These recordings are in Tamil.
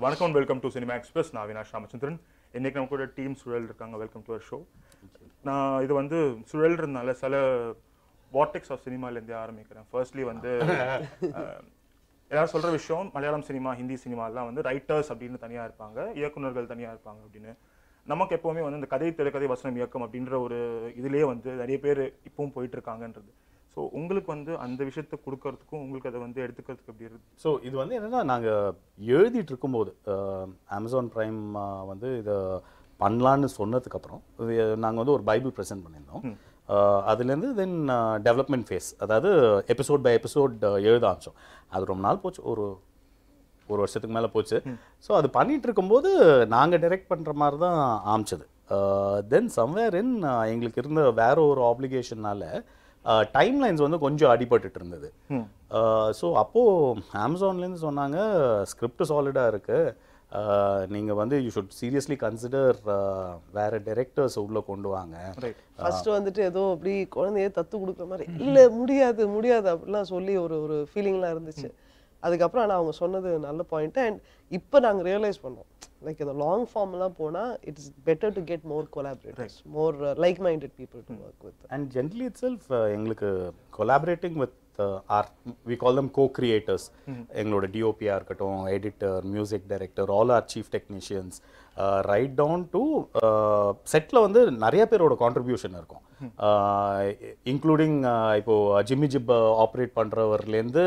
வணக்கம் வெல்கம் டு சினிமா எக்ஸ்பிரஸ் நான் அவினாஷ் ராமச்சந்திரன் இன்னைக்கு நம்ம கூட டீம் சுழல் இருக்காங்க வெல்கம் டு அவர் ஷோ நான் இது வந்து சுழல்றதுனால சில வாட்டெக்ஸ் ஆஃப் சினிமாலேருந்தே ஆரம்பிக்கிறேன் ஃபர்ஸ்ட்லி வந்து அஹ், எல்லாரும் சொல்கிற விஷயம் மலையாளம் சினிமா ஹிந்தி சினிமாலாம் வந்து ரைட்டர்ஸ் அப்படின்னு தனியாக இருப்பாங்க இயக்குனர்கள் தனியாக இருப்பாங்க அப்படின்னு நமக்கு எப்போவுமே வந்து இந்த கதை திரைக்கதை வசனம் இயக்கம் அப்படின்ற ஒரு இதுலேயே வந்து நிறைய பேர் இப்பவும் போயிட்டு இருக்காங்கன்றது ஸோ உங்களுக்கு வந்து அந்த விஷயத்தை கொடுக்கறதுக்கும் உங்களுக்கு அதை வந்து எடுத்துக்கிறதுக்கு எப்படி இருக்கு ஸோ இது வந்து என்னன்னா நாங்கள் எழுதிட்டு இருக்கும்போது அமேசான் ப்ரைம் வந்து இதை பண்ணலான்னு சொன்னதுக்கப்புறம் நாங்கள் வந்து ஒரு பைபிள் ப்ரெசென்ட் பண்ணியிருந்தோம் அஹ், அதுலேருந்து தென் டெவலப்மெண்ட் ஃபேஸ் அதாவது எபிசோட் பை எபிசோட் எழுத ஆரம்பிச்சோம் அது ரொம்ப நாள் போச்சு ஒரு ஒரு வருஷத்துக்கு மேலே போச்சு ஸோ அது பண்ணிட்டு இருக்கும்போது நாங்கள் டைரக்ட் பண்ணுற மாதிரி தான் ஆரம்பிச்சது தென் சம்வேர் இன் எங்களுக்கு இருந்த வேற ஒரு ஆப்ளிகேஷனால டைம் லைன்ஸ் வந்து கொஞ்சம் அடிபட்டுட்டு இருந்தது ஸோ அப்போது அமேசான்லேருந்து சொன்னாங்க ஸ்கிரிப்ட் சாலிடாக இருக்குது நீங்கள் வந்து யூ ஷுட் சீரியஸ்லி கன்சிடர் வேற டைரக்டர்ஸ் உள்ளே கொண்டு வாங்க ரைட் ஃபர்ஸ்ட் வந்துட்டு ஏதோ அப்படி குழந்தைய தத்து கொடுக்குற மாதிரி இல்ல முடியாது முடியாது அப்படிலாம் சொல்லி ஒரு ஒரு ஃபீலிங்லாம் இருந்துச்சு அதுக்கப்புறம் ஆனா அவங்க சொன்னது நல்ல பாயிண்ட் அண்ட் இப்போ நாங்க ரியலைஸ் பண்ணோம் லைக் இந்த லாங் ஃபார்ம்லாம் போனா it's better to get more collaborators more like minded people to work with and generally itself எங்களுக்கு collaborating with our we call them co creators எங்களோட டிஓபியாக இருக்கட்டும் editor music director all our chief technicians right down to செட்டில் வந்து நிறைய பேரோட கான்ட்ரிபியூஷன் இருக்கும் இன்க்ளூடிங் இப்போ ஜிம்மி ஜிப் ஆப்ரேட் பண்ணுறவர்லேருந்து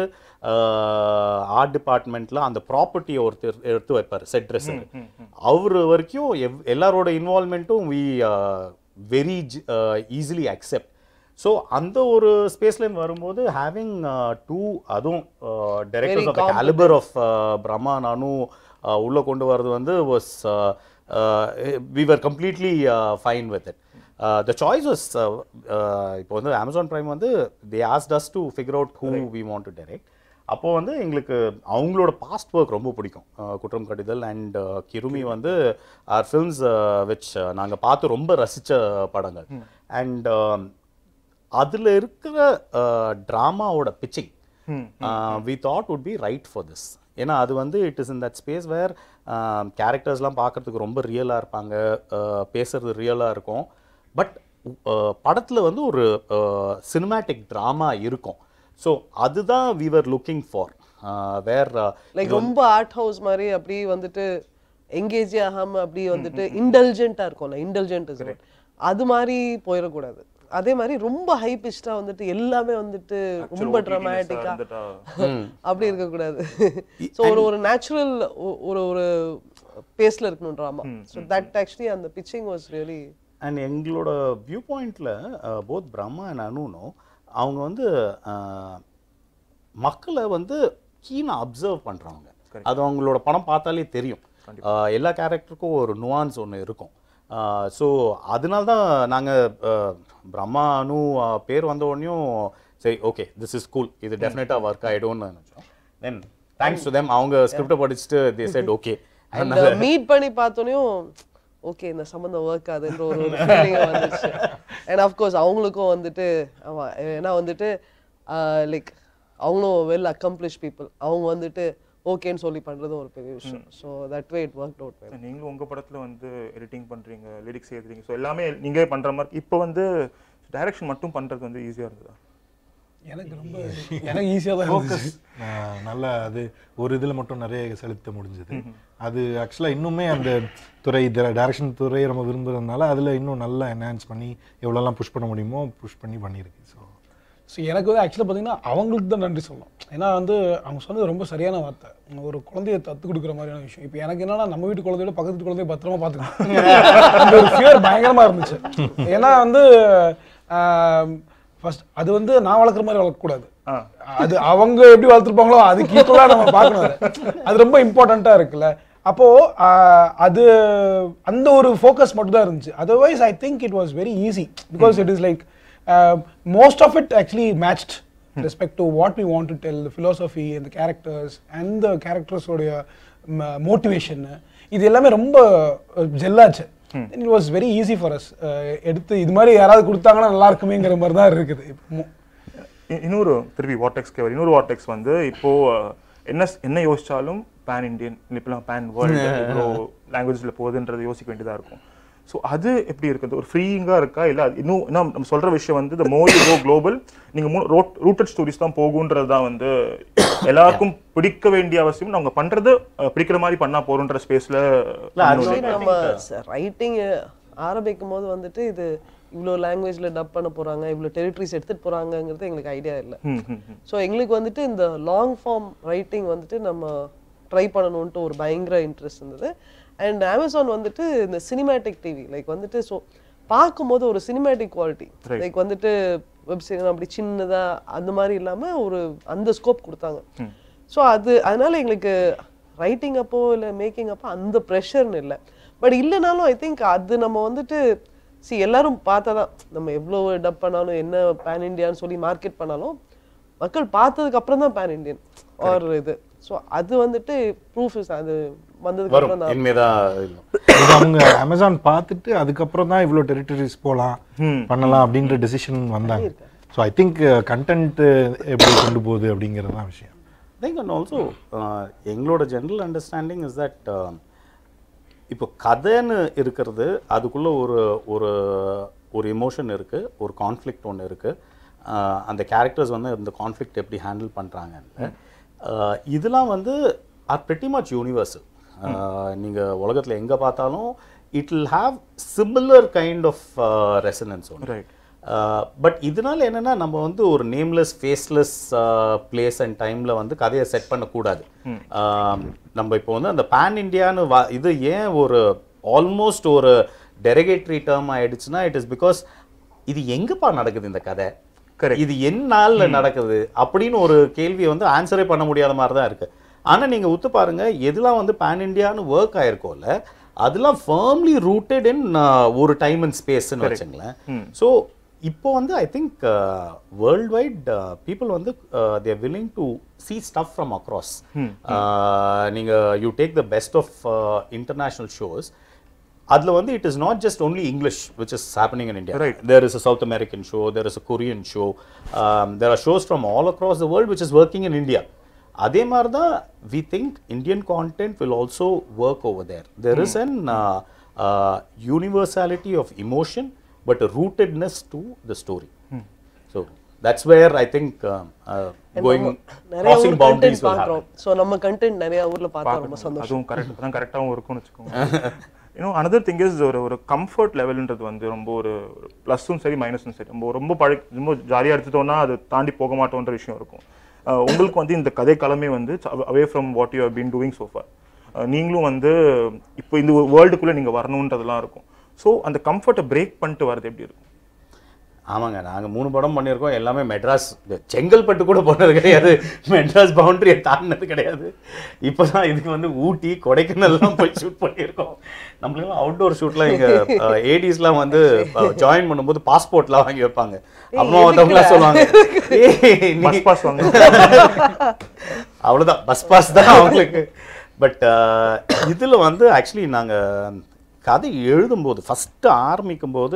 ஆர்ட் டிபார்ட்மெண்ட்டில் அந்த ப்ராப்பர்ட்டியை ஒருத்தர் எடுத்து வைப்பார் செட் ட்ரெஸ்ஸர் அவர் வரைக்கும் எவ் எல்லாரோட இன்வால்மெண்ட்டும் we very easily accept so அந்த ஒரு ஸ்பேஸ்லேருந்து வரும்போது ஹேவிங் டூ அதுவும் directors of the caliber of Brahma நானும் உள்ளே கொண்டு வர்றது வந்து was we were completely fine with it the choice was இப்போ வந்து அமேசான் ப்ரைம் வந்து they asked us to figure out who we want to direct அப்போ வந்து எங்களுக்கு அவங்களோட பாஸ்ட் ஒர்க் ரொம்ப பிடிக்கும் அஹ் குற்றம் கடிதல் அண்ட் கிருமி வந்து ஆர் ஃபில்ம்ஸ் விச் நாங்கள் பார்த்து ரொம்ப ரசித்த படங்கள் அண்ட் அதில் இருக்கிற ட்ராமாவோட pitching we thought would be right for this ஏன்னா அது வந்து it is in that space where கேரக்டர்ஸ்லாம் பார்க்கறதுக்கு ரொம்ப ரியலாக இருப்பாங்க அஹ் பேசுறது ரியலாக இருக்கும் பட் படத்தில் வந்து ஒரு சினிமேட்டிக் ட்ராமா இருக்கும் ஸோ அதுதான் we were looking for where like ரொம்ப ஆர்ட் ஹவுஸ் மாதிரி அப்படி வந்துட்டு எங்கேஜ் ஆகாம அப்படி வந்துட்டு இன்டெலிஜென்ட்டா இருக்கும்ல இன்டெலிஜென்ட் இஸ் அது மாதிரி போயிடக்கூடாது அதே மாதிரி ரொம்ப ஹை பிஸ்டா வந்துட்டு எல்லாமே வந்துட்டு ரொம்ப ட்ராமேட்டிக்கா இருந்துட்டா அப்படி இருக்கக்கூடாது ஸோ ஒரு ஒரு நேச்சுரல் ஒரு ஒரு பேஸ்ல இருக்கணும் ட்ராமா ஸோ தட் ஆக்சுவலி அந்த பிச்சிங் வாஸ் ரியலி அண்ட் எங்களோட வியூ பாயிண்டில் போத் பிரம்மா அண்ட் அனுனும் அவங்க வந்து அஹ், மக்களை வந்து கீனாக அப்சர்வ் பண்ணுறவங்க அது அவங்களோட படம் பார்த்தாலே தெரியும் அஹ், எல்லா கேரக்டருக்கும் ஒரு நுவான்ஸ் ஒன்று இருக்கும் ஸோ அதனால தான் நாங்கள் பிரம்மா அனு அஹ், பேர் வந்த உடனேயும் சரி ஓகே திஸ் இஸ் கூல் இது டெஃபினட்டாக ஒர்க் ஆகிடும்னு நினச்சோம் தென் தேங்க்ஸ் டு தெம் அவங்க ஸ்கிரிப்டை படிச்சுட்டு they said okay and meet பண்ணி பார்த்தோனையும் ஓகே இந்த சம்மந்தம் ஒர்க் ஆகுதுன்ற ஒரு ஒரு ஃபீலிங் வந்துச்சு அண்ட் ஆஃப்கோர்ஸ் அவங்களுக்கும் வந்துட்டு ஆமா ஏன்னா வந்துட்டு லைக் அவங்களும் வெல் அக்கம்ப்ளிஷ் பீப்புள் அவங்க வந்துட்டு ஓகேன்னு சொல்லி பண்றதும் ஒரு பெரிய விஷயம் so that way it work out well நீங்களும் உங்க படத்துல வந்து எடிட்டிங் பண்றீங்க லிரிக்ஸ் எழுதுறீங்க ஸோ எல்லாமே நீங்களே பண்ற மாதிரி இப்போ வந்து டைரக்ஷன் மட்டும் பண்றது வந்து ஈஸியா இருந்ததா எனக்கு ரொம்ப எனக்கு ஈஸியாக தான் இருந்துச்சு ஆஹ் நல்லா அது ஒரு இதில் மட்டும் நிறைய செலுத்த முடிஞ்சது அது ஆக்சுவலாக இன்னுமே அந்த துறை டைரக்ஷன் துறையை நம்ம விரும்புறதுனால அதில் இன்னும் நல்லா என்ஹான்ஸ் பண்ணி எவ்வளோலாம் புஷ் பண்ண முடியுமோ புஷ் பண்ணி பண்ணியிருக்கு ஸோ ஸோ எனக்கு வந்து ஆக்சுவலாக பார்த்தீங்கன்னா அவங்களுக்கு தான் நன்றி சொல்லணும் ஏன்னா வந்து அவங்க சொன்னது ரொம்ப சரியான வார்த்தை ஒரு குழந்தைய தத்து கொடுக்குற மாதிரியான விஷயம் இப்போ எனக்கு என்னன்னா நம்ம வீட்டு குழந்தையோட பக்கத்து வீட்டு குழந்தைய பத்திரமா பார்த்துக்கணும் அந்த ஒரு ஃபியர் பயங்கரமாக இருந்துச்சு ஏன்னா வந்து ஃபர்ஸ்ட் அது வந்து நான் வளர்க்குற மாதிரி வளர்க்கக்கூடாது ஆ அது அவங்க எப்படி வளர்த்துருப்பாங்களோ அதுக்கு ஈக்குவலாக நம்ம பார்க்கணும் அதை. அது ரொம்ப இம்பார்ட்டண்ட்டாக இருக்குல்ல அப்போ ஆஹ், அது அந்த ஒரு ஃபோக்கஸ் மட்டும் தான் இருந்துச்சு otherwise I think it was very easy because it is like most of it actually matched respect to what we want to tell philosophy அந்த கேரக்டர்ஸ் அண்ட் த கேரக்டர்ஸோடைய மோட்டிவேஷன் இது எல்லாமே ரொம்ப ஜெல்லாச்சு it was very easy for us எடுத்து இது மாதிரி யாராவது கொடுத்தாங்கன்னா நல்லா இருக்குமேங்கிற மாதிரி தான் இருக்குது இப்போ இ- இன்னொரு திருப்பி வாட்டெக்ஸ் கேவர் இன்னொரு வாட்டெக்ஸ் வந்து இப்போ அஹ், என்ன ஸ்- என்ன யோசிச்சாலும் பேன் இண்டியன் இப்பெல்லாம் பேன் வேர்ல்டு இவ்வளோ லாங்குவேஜில் போகுதுன்றது யோசிக்க வேண்டியதாக இருக்கும் ஸோ அது எப்படி இருக்குது ஒரு ஃப்ரீயிங்காக இருக்கா இல்லை அது இன்னும் என்ன நம்ம சொல்கிற விஷயம் வந்து இந்த மோர் கோ குளோபல் நீங்கள் ரோட் ரூட்டட் ஸ்டோரிஸ் தான் போகுன்றது தான் வந்து எல்லாருக்கும் பிடிக்க வேண்டிய அவசியம் அவங்க பண்ணுறது பிடிக்கிற மாதிரி பண்ணால் போகிறோன்ற ஸ்பேஸில் Actually நம்ம ரைட்டிங் ஆரம்பிக்கும் போது வந்துட்டு இது இவ்வளோ லாங்குவேஜ்ல டப் பண்ண போறாங்க இவ்வளோ டெரிட்டரிஸ் எடுத்துட்டு போறாங்கங்கிறது எங்களுக்கு ஐடியா இல்லை ஸோ எங்களுக்கு வந்துட்டு இந்த லாங் ஃபார்ம் ரைட்டிங் வந்துட்டு நம்ம ட்ரை பண்ணணும்ட்டு ஒரு பயங்கர இன்ட்ரெஸ்ட் இருந்தது அண்ட் அமேசான் வந்துட்டு இந்த சினிமேட்டிக் டிவி லைக் வந்துட்டு ஸோ பார்க்கும்போது ஒரு சினிமேட்டிக் குவாலிட்டி லைக் வந்துட்டு வெப் சீரிஸ் அப்படி சின்னதா அந்த மாதிரி இல்லாம ஒரு அந்த ஸ்கோப் கொடுத்தாங்க ஸோ அது அதனால எங்களுக்கு ரைட்டிங் அப்போ இல்லை மேக்கிங் அப்போ அந்த ப்ரெஷர்னு இல்லை பட் இல்லைனாலும் ஐ திங்க் அது நம்ம வந்துட்டு சி எல்லாரும் பார்த்தா தான் நம்ம எவ்வளோ டப் பண்ணாலும் என்ன பேன் இண்டியான்னு சொல்லி மார்க்கெட் பண்ணாலும் மக்கள் பார்த்ததுக்கு அப்புறம் தான் பேன் இண்டியன் ஆர் இது ஸோ அது வந்துட்டு ப்ரூஃப் அது வந்ததுக்கு வரும் அப்புறம் தான் இனிமேதான் இருக்கும். இது அவங்க அமேசான் பார்த்துட்டு அதுக்கப்புறம் தான் இவ்வளோ டெரிட்டரிஸ் போகலாம் பண்ணலாம் அப்படின்ற டெசிஷன் வந்தாங்க ஸோ ஐ திங்க் கண்டென்ட் எப்படி கொண்டு போகுது அப்படிங்கிறது தான் விஷயம் I think and also uh, எங்களோட ஜென்ரல் அண்டர்ஸ்டாண்டிங் இஸ் தட் இப்போ கதைன்னு இருக்கிறது அதுக்குள்ள ஒரு ஒரு ஒரு எமோஷன் இருக்கு ஒரு கான்ஃப்ளிக்ட் ஒன்று இருக்கு uh, அந்த கேரக்டர்ஸ் வந்து இந்த கான்ஃப்ளிக்ட் எப்படி ஹேண்டில் பண்ணுறாங்கன்னு இதெல்லாம் வந்து ஆர் pretty மச் யூனிவர்சல் நீங்கள் உலகத்தில் எங்கே பார்த்தாலும் it will have similar kind of resonance ஒன்று Right. பட் இதனால என்னன்னா நம்ம வந்து ஒரு நேம்லெஸ் ஃபேஸ்லெஸ் பிளேஸ் அண்ட் டைம்ல வந்து கதையை செட் பண்ணக்கூடாது ஆம், நம்ம இப்போ வந்து அந்த பேன் இண்டியான்னு வா இது ஏன் ஒரு ஆல்மோஸ்ட் ஒரு டெரகேட்டரி டேர்ம் ஆயிடுச்சுன்னா இட் இஸ் பிகாஸ் இது எங்கப்பா நடக்குது இந்த கதை இது என் நாள்ல நடக்குது அப்படின்னு ஒரு கேள்வியை வந்து ஆன்சரே பண்ண முடியாத மாதிரி தான் இருக்கு ஆனா நீங்க உத்து பாருங்க எதுலாம் வந்து பேன் இண்டியான்னு ஒர்க் ஆயிருக்கோல்ல அதெல்லாம் ஃபர்ம்லி ரூட்டட் இன் ஒரு டைம் அண்ட் ஸ்பேஸ்ன்னு வச்சுங்களேன் ஸோ இப்போ வந்து I think worldwide people வந்து they're willing to see stuff from across நீங்க you take the best of international shows அதுல வந்து it is not just only English which is happening in India Right. there is a South American show, there is a Korean show, um, there are shows from all across the world which is working in India. அதே மாதிரி தான் we think Indian content will also work over there there is an universality of emotion but rootedness to the story so that's where I think going நிறைய crossing ஊர் boundaries கண்டென்ட் will happen. பார்க்குறோம் ஸோ நம்ம கண்டென்ட் நிறைய ஊர்ல பார்த்தா ரொம்ப சந்தோஷம் அதுவும் கரெக்ட் தான் கரெக்டாகவும் இருக்கும்னு வச்சுக்கோங்க இன்னும் அனதர் திங் இஸ் ஒரு ஒரு கம்ஃபர்ட் லெவல்ன்றது வந்து ரொம்ப ஒரு ப்ளஸ்ஸும் சரி மைனஸும் சரி நம்ம ரொம்ப பழி ரொம்ப ஜாலியாக எடுத்துட்டோம்னா அது தாண்டி போக மாட்டோன்ற விஷயம் இருக்கும் அஹ் உங்களுக்கு வந்து இந்த கதை களமே வந்து away from what you been doing so far நீங்களும் வந்து இப்போ இந்த வேர்ல்டுக்குள்ளே நீங்கள் வரணுன்றதெல்லாம் இருக்கும் ஸோ அந்த கம்ஃபர்ட்டை பிரேக் பண்ணிட்டு வரது எப்படி இருக்கும் ஆமாங்க நாங்க மூணு படம் பண்ணியிருக்கோம் எல்லாமே மெட்ராஸ் இந்த செங்கல்பட்டு கூட போனது கிடையாது மெட்ராஸ் பவுண்டரியை தாண்டினது கிடையாது இப்போதான் இதுக்கு வந்து ஊட்டி கொடைக்கானல்லாம் போய் ஷூட் பண்ணியிருக்கோம் நம்மளுக்கெல்லாம் அவுட்டோர் ஷூட்லாம் எங்க ஏடிஸ்லாம் வந்து ஜாயின் பண்ணும்போது பாஸ்போர்ட்லாம் வாங்கி வைப்பாங்க அப்புறம் ஒருத்தவங்களாம் சொல்லுவாங்க "ஏய், நீ பஸ் பாஸ் வாங்க அவ்வளவுதான் பஸ் பாஸ் தான் அவங்களுக்கு பட் இதுல வந்து ஆக்சுவலி நாங்க கதை எழுதும்போது ஃபர்ஸ்ட் ஆரம்பிக்கும் போது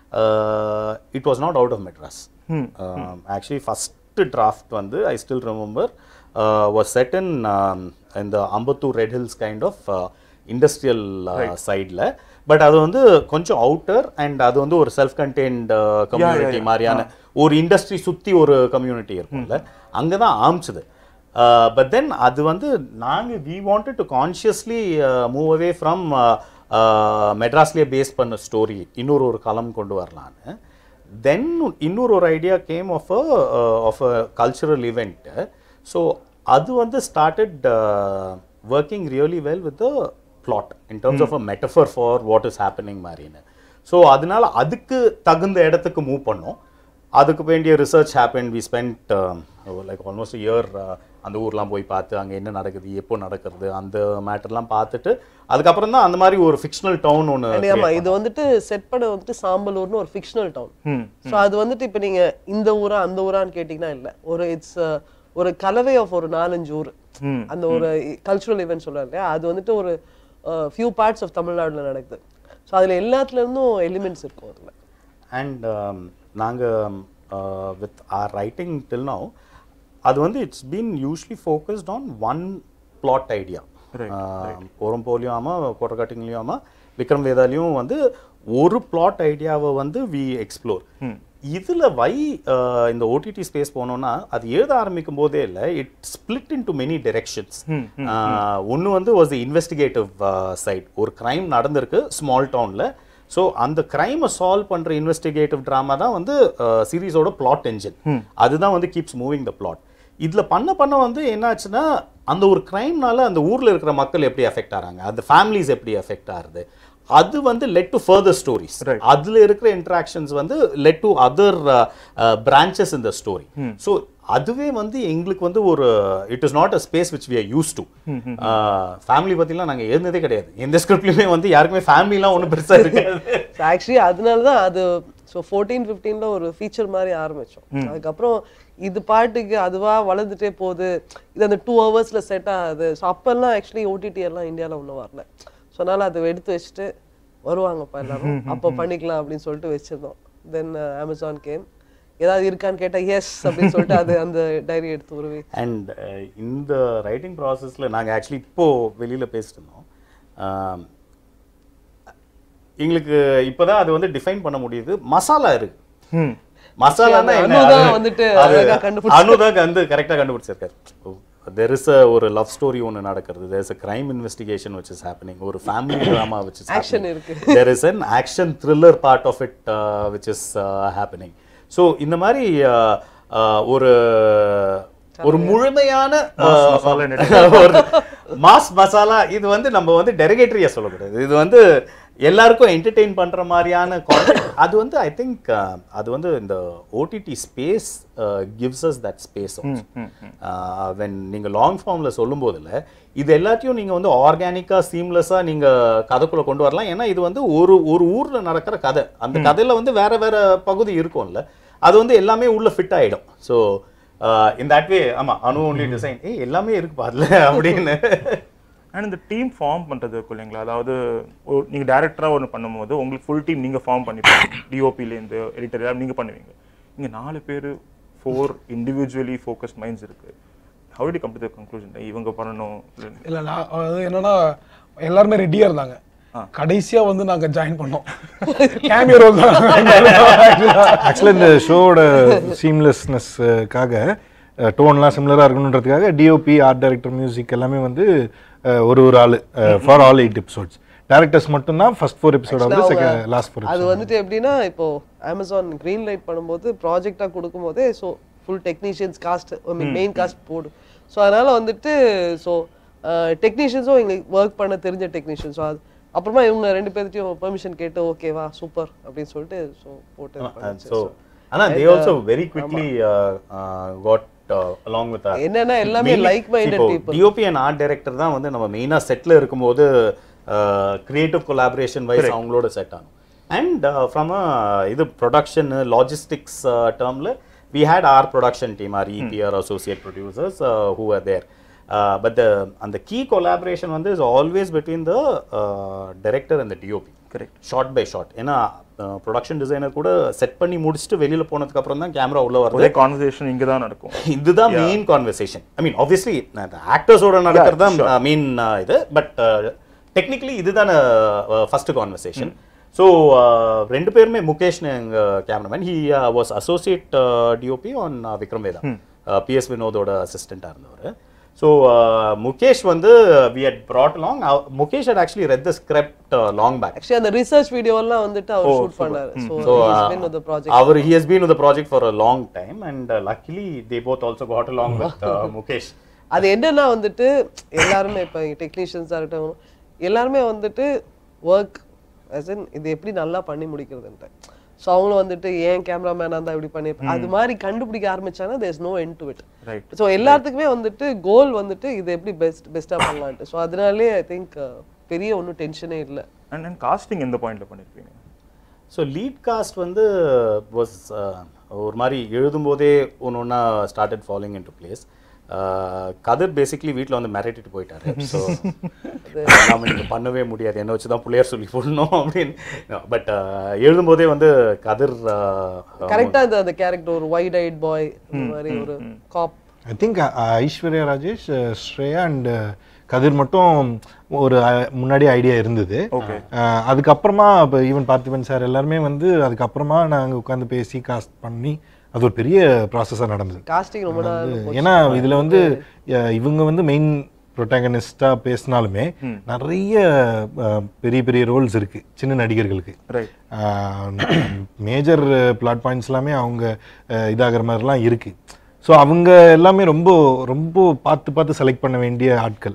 it was not out of Madras actually first draft வந்து I still remember was set in இந்த Ambattur Red Hills kind of industrial சைடில் பட் அது வந்து கொஞ்சம் அவுட்டர் அண்ட் அது வந்து ஒரு செல்ஃப் கண்டெய்ன்ட் கம்யூனிட்டி மாதிரியான ஒரு இண்டஸ்ட்ரி சுத்தி ஒரு கம்யூனிட்டி இருக்கும்ல அங்கே தான் ஆரம்பிச்சது பட் தென் அது வந்து நாங்கள் we wanted to consciously move away from மெட்ராஸ்லேயே பேஸ் பண்ண ஸ்டோரி இன்னொரு ஒரு களம் கொண்டு வரலான்னு தென் இன்னொரு ஒரு idea came of a of a cultural event so அது வந்து started working really well with plot in terms of a metaphor for what is happening மாதிரின்னு ஸோ அதனால அதுக்கு தகுந்த இடத்துக்கு மூவ் பண்ணோம் அதுக்கு வேண்டிய research happen we spend like almost year அந்த ஊர்லாம் போய் பார்த்து அங்கே என்ன நடக்குது எப்போ நடக்கிறது அந்த மேட்டர்லாம் பார்த்துட்டு அதுக்கப்புறம் தான் அந்த மாதிரி ஒரு ஃபிக்ஷனல் டவுன் And ஒன்று ஆமா இது வந்துட்டு செட் பண்ண வந்துட்டு சாம்பலூர்னு ஒரு ஃபிக்ஷனல் டவுன் ஸோ அது வந்துட்டு இப்போ நீங்க இந்த ஊரா அந்த ஊரான்னு கேட்டிங்கன்னா இல்ல ஒரு இட்ஸ் ஒரு கலவை ஆஃப் ஒரு நாலஞ்சு ஊர் அந்த ஒரு கல்ச்சுரல் ஈவெண்ட் சொல்றாரு இல்லையா அது வந்துட்டு ஒரு ஃபியூ பார்ட்ஸ் ஆஃப் தமிழ்நாடுல நடக்குது ஸோ அதுல எல்லாத்துல இருந்தும் எலிமெண்ட்ஸ் இருக்கும் அதுல அண்ட் நாங்கள் with our writing till now அது வந்து it's been usually focused on one plot idea ஓரம்போலையும் ஆமாம் கோட்டக்காட்டிங்லேயும் ஆமாம் விக்ரம் வேதாலையும் வந்து ஒரு பிளாட் ஐடியாவை வந்து வி எக்ஸ்ப்ளோர் இதுல வை இந்த ஓடிடி ஸ்பேஸ் போனோம்னா அது எழுத ஆரம்பிக்கும் போதே இல்லை it split into many directions ஒன்று வந்து வாஸ் தி இன்வெஸ்டிகேட்டிவ் சைட் ஒரு கிரைம் நடந்திருக்கு ஸ்மால் டவுன்ல ஸோ அந்த கிரைமை சால்வ் பண்ற இன்வெஸ்டிகேட்டிவ் ட்ராமா தான் வந்து சீரீஸோட பிளாட் என்ஜின் அதுதான் வந்து கீப்ஸ் மூவிங் த பிளாட் இதுல பண்ண பண்ண வந்து என்னாச்சுன்னா அந்த ஒரு கிரைம்னால அந்த ஊர்ல இருக்கிற மக்கள் எப்படி அஃபெக்ட் ஆறாங்க அந்த ஃபேமிலிஸ் எப்படி அஃபெக்ட் ஆகுது அது வந்து லெட் டு ஃபர்தர் ஸ்டோரிஸ் அதுல இருக்கிற இன்ட்ராக்ஷன்ஸ் வந்து led to other branches in the story so அதுவே வந்து எங்களுக்கு வந்து ஒரு it is not a space which we are used to family பற்றிலாம் நாங்கள் எழுந்ததே கிடையாது எந்த ஸ்கிரிப்ட்லையுமே வந்து யாருக்குமே ஃபேமிலிலாம் ஒன்றும் பெருசாக இருக்காது ஆக்சுவலி அதனால தான் அது ஸோ ஃபோர்டீன் ஃபிஃப்டீனில் ஒரு ஃபீச்சர் மாதிரி ஆரம்பித்தோம் அதுக்கப்புறம் இது பாட்டுக்கு அதுவா வளர்ந்துட்டே போகுது இது அந்த டூ ஹவர்ஸில் செட் ஆகுது ஸோ அப்போல்லாம் ஆக்சுவலி ஓடிடி எல்லாம் இந்தியாவில் ஒன்றும் வரல ஸோ அதனால் அதை எடுத்து வச்சுட்டு வருவாங்கப்பா எல்லாரும் அப்போ பண்ணிக்கலாம் அப்படின்னு சொல்லிட்டு வச்சிருந்தோம் தென் அமேசான் கேம் ஏதாவது இருக்கான்னு கேட்டா எஸ் அப்படின்னு சொல்லிட்டு அது அந்த டைரி எடுத்து உருவி அண்ட் இந்த ரைட்டிங் ப்ராசஸில் நாங்கள் ஆக்சுவலி இப்போ வெளியில் பேசிட்டு இருந்தோம் ஆம், எங்களுக்கு இப்போதான் அது வந்து டிஃபைன் பண்ண முடியுது மசாலா இருக்கு ம் மசாலானா என்ன அனுதான் அது- வந்துட்டு அது அழகா கண்டுபிடிச்சு- அனுதான் வந்து கரெக்டாக கண்டுபிடிச்சிருக்காரு தெர் இஸ் அ ஒரு லவ் ஸ்டோரி ஒன்று நடக்கிறது there is a crime investigation which is happening ஒரு family drama which is Action happening. இருக்கு. there is an action thriller part of it uh, which is uh, happening so இந்த மாதிரி uh, uh, ஒரு ஒரு முழுமையான Mass uh, மசாலா ஒரு மாஸ் மசாலா இது வந்து நம்ம வந்து டெரிகேட்டரியா சொல்லக்கூடாது இது வந்து எல்லாருக்கும் என்டர்டெயின் பண்ற மாதிரியான content. அது வந்து ஐ திங்க் அது வந்து இந்த OTT space gives us that space when நீங்க லாங் ஃபார்ம்ல சொல்லும் போதுல இது எல்லாத்தையும் நீங்க வந்து ஆர்கானிக்கா சீம்லெஸ்ஸா நீங்க கதைக்குள்ள கொண்டு வரலாம் ஏன்னா இது வந்து ஒரு ஒரு ஊர்ல நடக்கிற கதை அந்த கதையில வந்து வேற வேற பகுதி இருக்கும்ல அது வந்து எல்லாமே உள்ள ஃபிட் ஆயிடும் ஸோ இன் தட் வே ஆமா அனு ஒன்லி டிசைன் ஏய் எல்லாமே இருக்குப்பா அதுல அப்படின்னு அண்ட் இந்த டீம் ஃபார்ம் பண்றது இருக்கும் இல்லைங்களா அதாவது ஒரு- நீங்க டேரக்டரா ஒன்று பண்ணும்போது உங்களுக்கு ஃபுல் டீம் நீங்க ஃபார்ம் பண்ணிப்பீங்க டிஓபிலேருந்து எடிட்டர் எல்லாம் நீங்க பண்ணுவீங்க இங்க நாலு பேர் ஃபோர் இண்டிவிஜுவலி ஃபோக்கஸ்ட் மைண்ட்ஸ் இருக்கு how do come to the conclusion இவங்க பண்ணணும் இல்ல- இல்ல நான் அது என்னன்னா எல்லாருமே ரெடியா இருந்தாங்க கடைசியா வந்து நாங்க ஜாயின் பண்ணோம் கேமியோ ரோல் தான் ஆக்சுவலாக இந்த ஷோவோட சீம்லெஸ்னஸ்க்காக டோன்லாம் சிமிலராக இருக்கணுன்றதுக்காக டிஓபி ஆர்ட் டைரக்டர் மியூசிக் எல்லாமே வந்து அஹ், ஒரு ஒரு ஆள் for all eight episodes directors மட்டும்தான் ஃபர்ஸ்ட் ஃபோர் எபிசோட் வந்து செகண்ட் லாஸ்ட் ஃபோர் அது வந்துட்டு எப்படின்னா இப்போ அமேசான் கிரீன் லைட் பண்ணும்போது ப்ராஜெக்டாக கொடுக்கும்போதே so full technicians cast main cast போடும் ஸோ அதனால வந்துட்டு ஸோ டெக்னீஷியன்ஸும் எங்களுக்கு ஒர்க் பண்ண தெரிஞ்ச டெக்னீஷியன் ஸோ அது அப்புறமா இவங்க ரெண்டு பேர்த்தையும் பெர்மிஷன் கேட்டு ஓகேவா சூப்பர் அப்படின்னு சொல்லிட்டு ஸோ போட்டு இது பண்ணிச்சு. ஸோ ஆனா they also very quickly got along with என்னன்னா எல்லாமே like-minded people. DOP and art director தான் வந்து நம்ம மெயினா செட்ல இருக்கும்போது கிரியேட்டிவ் கொலாபரேஷன் வைஸ் அவங்களோட செட் ஆகும் அண்ட் ஃப்ரம் இது ப்ரொடக்ஷன் லாஜிஸ்டிக்ஸ் டேர்ம்ல we had our production team or EPR associate producers who are there but அந்த கீ கொலாபரேஷன் வந்து is always between the director and the DOP Correct. Shot by shot ஏன்னா ப்ரொடக்ஷன் டிசைனர் கூட செட் பண்ணி முடிச்சுட்டு வெளியில போனதுக்கு அப்புறம் தான் கேமரா உள்ள வருது ஒரே கான்வர்சேஷன் இங்க தான் நடக்கும் இதுதான் main conversation I mean obviously ஆக்டர்ஸோட நடக்கிறது தான் மெயின் இது பட் டெக்னிக்கலி இதுதான ஃபர்ஸ்ட் கான்வர்சேஷன் ஸோ ரெண்டு பேருமே முகேஷ்னு எங்க cameraman he was associate DOP on Vikram Vedha PS வினோதோட அசிஸ்டண்ட்டாக இருந்தவர் ஸோ முகேஷ் வந்து we had brought along uh, Mukesh had actually read the script uh, long back actually அந்த ரிசர்ச் வீடியோலாம் வந்துட்டு அவர் ஷூட் பண்ணாரு so So, been with the uh, project our he has been with the project for a long time, and uh, luckily they both also got along with uh, Mukesh. அது என்னன்னா வந்துட்டு எல்லாருமே இப்போ டெக்னீஷியன்ஸாக இருக்கட்டும் எல்லாருமே வந்துட்டு ஒர்க் as in இது எப்படி நல்லா பண்ணி முடிக்கிறதுன்ட்டு ஸோ அவங்களும் வந்துட்டு ஏன் கேமராமேனாக இருந்தால் இப்படி பண்ணி அது மாதிரி கண்டுபிடிக்க ஆரம்பிச்சாங்கன்னா there is no end to it Right. So எல்லாத்துக்குமே வந்துட்டு கோல் வந்துட்டு இது எப்படி பெஸ்ட் பெஸ்ட்டாக பண்ணலான்ட்டு ஸோ அதனாலே ஐ திங்க் பெரிய ஒன்றும் டென்ஷனே இல்லை அண்ட் அண்ட் காஸ்டிங் எந்த பாயிண்ட்ல பண்ணிருப்பீங்க ஸோ லீட் காஸ்ட் வந்து வாஸ் ஒரு மாதிரி எழுதும்போதே ஒன்று ஒன்றா started falling into place Kathir basically வீட்டில் வந்து மிரட்டிட்டு போயிட்டாரு ஸோ நாம நீங்க பண்ணவே முடியாது என்ன வச்சு தான் பிள்ளையார் சொல்லி போடணும் அப்படின்னு பட் எழுதும்போதே வந்து கதிர் uh, கரெக்டாக இந்த அந்த கேரக்டர் ஒரு ஒயிட் ஐட் பாய் இந்த மாதிரி ஒரு cop I think Aishwarya Rajesh அஹ், ஸ்ரேயா அண்ட் கதிர் மட்டும் ஒரு அஹ், முன்னாடி ஐடியா இருந்தது Okay. அஹ், அதுக்கப்புறமா இப்போ ஈவன் பார்த்திபன் சார் எல்லாருமே வந்து அதுக்கப்புறமா நாங்கள் உட்காந்து பேசி காஸ்ட் பண்ணி அது ஒரு பெரிய ப்ராசஸாக நடந்தது காஸ்டிங் ரொம்ப நாள் போச்சு. ஏன்னா இதுல வந்து அஹ், இவங்க வந்து மெயின் ப்ரொட்டாகனிஸ்டா பேசினாலுமே நிறைய அஹ், பெரிய பெரிய ரோல்ஸ் இருக்கு சின்ன நடிகர்களுக்கு ரைட் மேஜர் பிளாட் பாயிண்ட்ஸ் எல்லாமே அவங்க அஹ், இதாகிற மாதிரிலாம் இருக்கு ஸோ அவங்க எல்லாமே ரொம்ப ரொம்ப பார்த்து பார்த்து செலக்ட் பண்ண வேண்டிய ஆட்கள்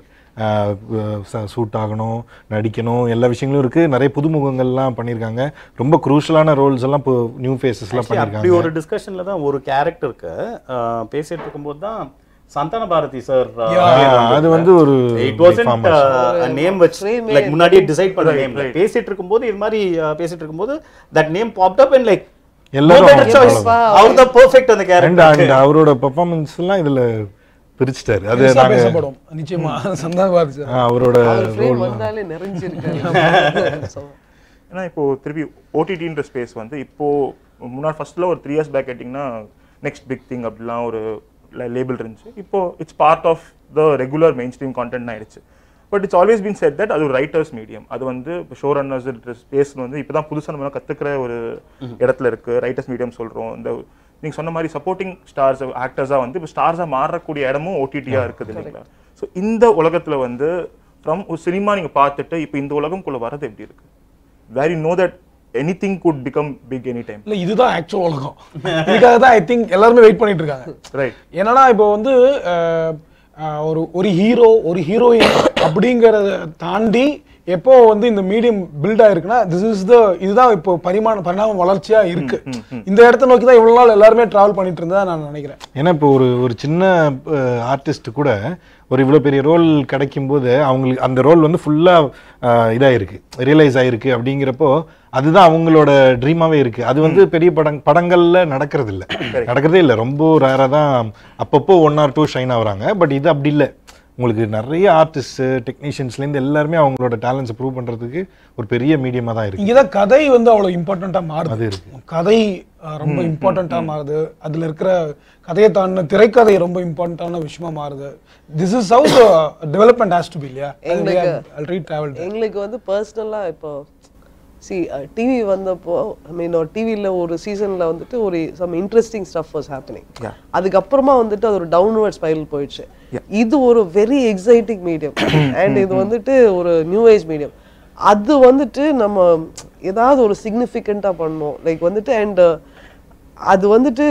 சூட் ஆகணும் நடிக்கணும் எல்லா விஷயங்களும் இருக்கு நிறைய புதுமுகங்கள்லாம் பண்ணியிருக்காங்க ரொம்ப குரூஷலான ரோல்ஸ் எல்லாம் இப்போ நியூ ஃபேஸஸ்லாம் Actually, அப்படி பண்ணியிருக்காங்க ஒரு டிஸ்கஷன்ல தான் ஒரு கேரக்டருக்கு பேசிட்டு இருக்கும்போது தான் சந்தான பாரதி சார் அது வந்து ஒரு இட் வாசன்ட் நேம் வச்சு Frame லைக் முன்னாடியே டிசைட் பண்ண நேம் பேசிட்டு இருக்கும்போது இது மாதிரி uh, பேசிட்டு இருக்கும்போது that name popped up and like எல்லாரும் better choice. அவ்வளவுதான். அவர் தான் பெர்ஃபெக்ட் அந்த அண்ட் கேரக்டர் அண்ட் அவரோட பெர்ஃபார்மன்ஸ் எல்லாம் இதுல பிரிச்சுட்டாரு அது பெருசா நாங்க பேசப்படும் நிச்சயமா சந்தான பாரதி சார் ஆ, அவரோட அவர் frame ரோல் வந்தாலே நிறைஞ்சிருக்காரு So, ஏன்னா இப்போ திருப்பி ஓடிடின்ற ஸ்பேஸ் வந்து இப்போ முன்னாடி ஃபர்ஸ்ட்ல ஒரு த்ரீ இயர்ஸ் பேக் கேட்டிங்கன்னா நெக்ஸ்ட் பிக் திங் அப்படிலாம் ஒரு லேபிள் இருந்துச்சு இப்போ it's part of the regular mainstream content ஆயிடுச்சு but it's always been said that அது ஒரு ரைட்டர்ஸ் மீடியம் அது வந்து இப்போ ஷோ ரன்னர்ஸ் ஸ்பேஸ் வந்து இப்போ தான் புதுசாக நம்ம கற்றுக்கிற ஒரு இடத்துல இருக்கு ரைட்டர்ஸ் மீடியம் சொல்கிறோம் இந்த நீங்கள் சொன்ன மாதிரி சப்போர்ட்டிங் ஸ்டார்ஸ் ஆக்டர்ஸாக வந்து இப்போ ஸ்டார்ஸாக மாறக்கூடிய இடமும் ஓடிடியாக இருக்குது இல்லைங்களா ஸோ இந்த உலகத்தில் வந்து ஃப்ரம் ஒரு சினிமா நீங்கள் பார்த்துட்டு இப்போ இந்த உலகம்குள்ளே வரது எப்படி இருக்கு where you know that anything good become big any time இல்ல இதுதான் ஆக்சுவல் உலகம் இதுக்காக தான் ஐ திங்க் எல்லாருமே வெயிட் பண்ணிட்டு இருக்காங்க ரைட் என்னன்னா இப்போ வந்து அஹ், அஹ், ஒரு ஒரு ஹீரோ ஒரு ஹீரோயின் அப்படிங்கறத தாண்டி எப்போ வந்து இந்த மீடியம் பில்ட் ஆயிருக்குன்னா திஸ் இஸ் த இதுதான் இப்போ பரிமாண பரிணாம வளர்ச்சியா இருக்கு இந்த இடத்த நோக்கி தான் இவ்வளவு நாள் எல்லாருமே டிராவல் பண்ணிட்டு இருந்தா நான் நினைக்கிறேன் ஏன்னா இப்போ ஒரு ஒரு சின்ன ஆர்டிஸ்ட் கூட ஒரு இவ்வளோ பெரிய ரோல் கிடைக்கும் போது அவங்களுக்கு அந்த ரோல் வந்து ஃபுல்லாக இதாயிருக்கு ரியலைஸ் ஆயிருக்கு அப்படிங்கிறப்போ அதுதான் அவங்களோட ட்ரீமாவே இருக்கு அது வந்து பெரிய படங் படங்கள்ல நடக்கிறது இல்ல நடக்கிறதே இல்லை ரொம்ப ரேராக தான் அப்பப்போ ஒன் ஆர் டூ ஷைன் ஆகுறாங்க பட் இது அப்படி இல்லை உங்களுக்கு நிறைய ஆர்டிஸ்ட் டெக்னீஷியன்ஸ்லேருந்து எல்லாருமே அவங்களோட டேலண்ட்ஸை ப்ரூவ் பண்றதுக்கு ஒரு பெரிய மீடியமாக தான் இருக்கு இங்கதான் கதை வந்து அவ்வளவு இம்பார்ட்டண்டா மாறுது அது இருக்கு. கதை அஹ், ரொம்ப இம்பார்ட்டண்டா மாறுது அதுல இருக்கிற கதையை தாண்டின திரைக்கதை ரொம்ப இம்பார்ட்டன்டான விஷயமா மாறுது this is how development has to be இல்லையா எங்களுக்கு- ஆல்ரெடி டிராவல் எங்களுக்கு வந்து பர்சனலாக இப்போ சி டிவி வந்தப்போ ஐ மீன் டிவியில் ஒரு சீசனில் வந்துட்டு ஒரு some interesting stuff was happening Yeah. அதுக்கப்புறமா வந்துட்டு அது ஒரு டவுன்வர்ட் ஸ்பைரல் போயிடுச்சு இது ஒரு வெரி எக்ஸைட்டிங் மீடியம் அண்ட் இது வந்துட்டு ஒரு நியூ ஏஜ் மீடியம் அது வந்துட்டு நம்ம ஏதாவது ஒரு சிக்னிஃபிகண்ட்டாக பண்ணோம் லைக் வந்துட்டு அண்ட் அது வந்துட்டு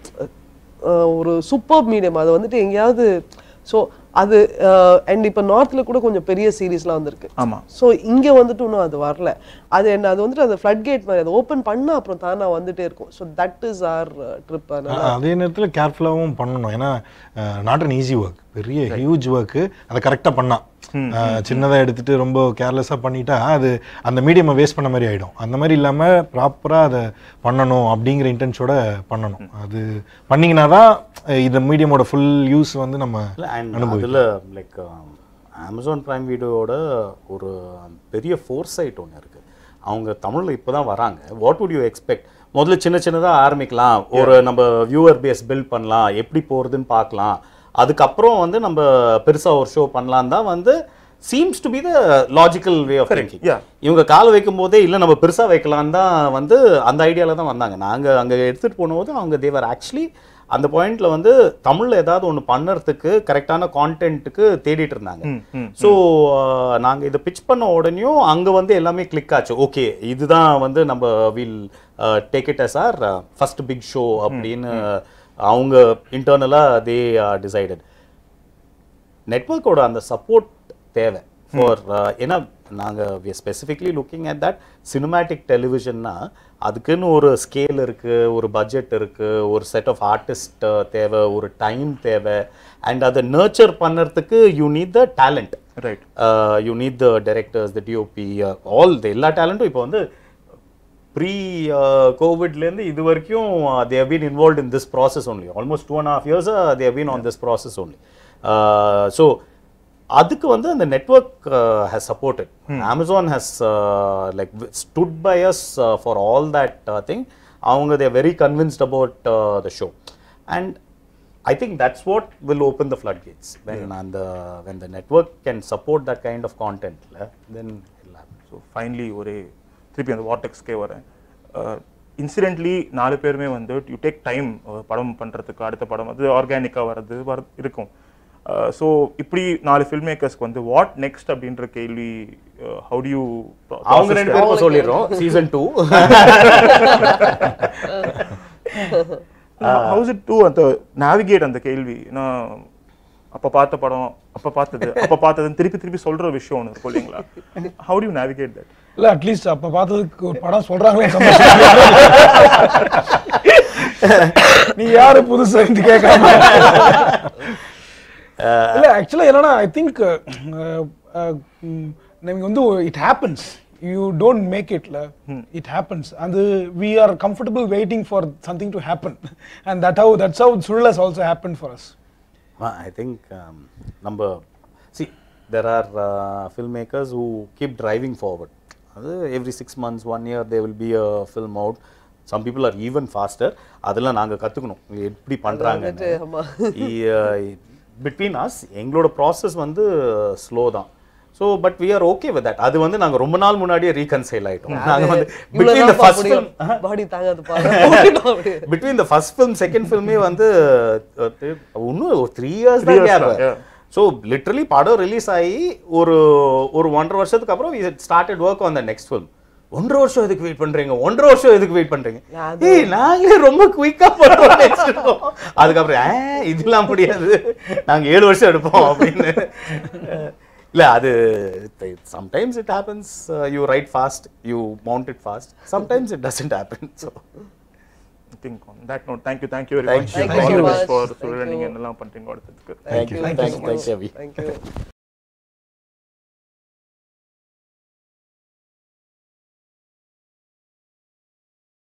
அஹ், ஒரு சூப்பர் மீடியம் அது வந்துட்டு எங்கேயாவது ஸோ அது அண்ட் இப்போ நார்த்தில் கூட கொஞ்சம் பெரிய சீரீஸ்லாம் வந்திருக்கு ஆமா ஸோ இங்கே வந்துட்டு இன்னும் அது வரல அது என்ன அது வந்துட்டு அந்த ஃப்ளட் கேட் மாதிரி அதை ஓப்பன் பண்ணா அப்புறம் தானா வந்துட்டே இருக்கும் so that is our trip அதனால ஆ, அதே நேரத்தில் கேர்ஃபுல்லாகவும் பண்ணணும் ஏன்னா நாட் அன் ஈஸி ஒர்க் பெரிய ஹியூஜ் ஒர்க்கு அதை கரெக்டாக பண்ணா சின்னதாக எடுத்துட்டு ரொம்ப கேர்லெஸ்ஸாக பண்ணிட்டா அது அந்த மீடியமை வேஸ்ட் பண்ண மாதிரி ஆயிடும் அந்த மாதிரி இல்லாமல் ப்ராப்பராக அதை பண்ணணும் அப்படிங்கிற இன்டென்ஷோட பண்ணணும் அது பண்ணீங்கன்னா தான் அஹ், இந்த மீடியமோட ஃபுல் யூஸ் வந்து நம்ம அண்ட் அதில் லைக் அமேசான் பிரைம் வீடியோட ஒரு பெரிய ஃபோர்சைட் ஒன்று இருக்குது அவங்க தமிழில் இப்போ தான் வராங்க வாட் வுட் யூ எக்ஸ்பெக்ட் முதல்ல சின்ன சின்னதாக ஆரம்பிக்கலாம் ஒரு நம்ம வியூவர் பேஸ் பில்ட் பண்ணலாம் எப்படி போகிறதுன்னு பார்க்கலாம் அதுக்கப்புறம் வந்து நம்ம பெருசாக ஒரு ஷோ பண்ணலாம் தான் வந்து seems to be the logical way of thinking yeah. இவங்க காலை வைக்கும் போதே இல்லை நம்ம பெருசாக வைக்கலாம் தான் வந்து அந்த ஐடியாவில் தான் வந்தாங்க நாங்கள் அங்கே எடுத்துகிட்டு போனபோது அவங்க தேவர் ஆக்சுவலி அந்த பாயிண்ட்ல வந்து தமிழ்ல ஏதாவது ஒன்று பண்ணுறதுக்கு கரெக்டான கான்டென்ட்டுக்கு தேடிட்டு இருந்தாங்க ஸோ நாங்கள் இதை பிச் பண்ண உடனேயும் அங்கே வந்து எல்லாமே கிளிக் ஆச்சு ஓகே இதுதான் வந்து நம்ம will take it as our first big show அப்படின்னு அவங்க இன்டர்னலாக தே டிசைடட் நெட்ஒர்க்கோட அந்த சப்போர்ட் தேவை ஃபார் ஏன்னா நாங்கள் specifically looking at that cinematic டெலிவிஷன்னா அதுக்குன்னு ஒரு ஸ்கேல் இருக்கு ஒரு பட்ஜெட் இருக்கு ஒரு செட் ஆஃப் ஆர்டிஸ்ட் தேவை ஒரு டைம் தேவை அண்ட் அதை நர்ச்சர் பண்ணுறதுக்கு you need the talent right you need the directors the DOP all the எல்லா டேலண்ட்டும் இப்போ வந்து ப்ரீ கோவிட்லேருந்து இது வரைக்கும் they have been involve in this process only almost two and half years they have been on this process only so அதுக்கு வந்து அந்த network has supported Amazon has like stood by us for all that thing அவங்க they very convinced about the show and I think that's what will open the floodgates when and the when the network can support that kind of content, la, then it'll happen. So finally ஒரு திருப்பி அந்த வாட்டெக்ஸ்க்கே வரேன் இன்சிடென்ட்லி நாலு பேருமே வந்து யூ டேக் டைம் படம் பண்ணுறதுக்கு அடுத்த படம் வந்து ஆர்கானிக்காக வர்றது வர இருக்கும் ஸோ இப்படி நாலு ஃபில்ம் மேக்கர்ஸ்க்கு வந்து வாட் நெக்ஸ்ட் அப்படின்ற கேள்வி ஹவு டு யூ அவங்க ரெண்டு பேருக்கும் சொல்லிடுறோம் season two how's it to அந்த நேவிகேட் அந்த கேள்வி நான் அப்போ பார்த்த படம் அப்போ பார்த்தது அப்போ பார்த்ததுன்னு திருப்பி திருப்பி சொல்கிற விஷயம் ஒன்று இருக்கும் இல்லைங்களா how do you navigate that இல்ல அட்லீஸ்ட் அப்ப பார்த்ததுக்கு ஒரு படம் சொல்றாங்களே சந்தோஷம். நீ யாரு புதுசா இது கேட்காம இல்ல ஆக்சுவலா என்னன்னா ஐ திங்க் நீங்க வந்து it happens you don't make இட்ல இட் ஹேப்பன்ஸ் அது we are comfortable waiting for something to happen and that how that's how சுருளஸ் also happen for us I think um, number see there are uh, filmmakers who keep driving forward. அது every six months, one year there will be a film out. Some people are even faster. அதெல்லாம் நாங்க கத்துக்கணும் எப்படி பண்றாங்க வந்துட்டு, ஆமா. பிட்வீன் அஸ் எங்களோட ப்ராசஸ் வந்து ஸ்லோ தான் so but we are okay with that அது வந்து நாங்க ரொம்ப நாள் முன்னாடியே ரீகன்சைல் ஆயிட்டோம் நாங்க வந்து between the first film body தாங்காது பாரு between the first film second ஃபிலிமே வந்து அஹ், தி- இன்னும் ஒரு த்ரீ இயர்ஸ் தான் years கேப் தான், yeah. ஸோ லிட்ரலி படம் ரிலீஸ் ஆகி ஒரு ஒரு ஒன்றரை வருஷத்துக்கு அப்புறம் started work on the next film ஒன்றரை வருஷம் எதுக்கு வெயிட் பண்றீங்க ஒன்றரை வருஷம் எதுக்கு வெயிட் பண்றீங்க அது- ஏய் நாங்களே ரொம்ப குயிக்கா பண்ணுவோம் next film. அதுக்கப்புறம் "ஆ, இதெல்லாம் முடியாது நாங்க ஏழு வருஷம் எடுப்போம் அப்படின்னு இல்ல அது sometimes it happens you write fast you mount it fast sometimes it doesn't happen so I think on that note, thank you, thank you very Thank much. you. Thank you All so the best much. for Thank சுழலிங்க you. என்னெல்லாம் பண்றீங்க அடுத்ததுக்கு Thank you. Thank you Thank so you. Thank much. you, Avi. Thank you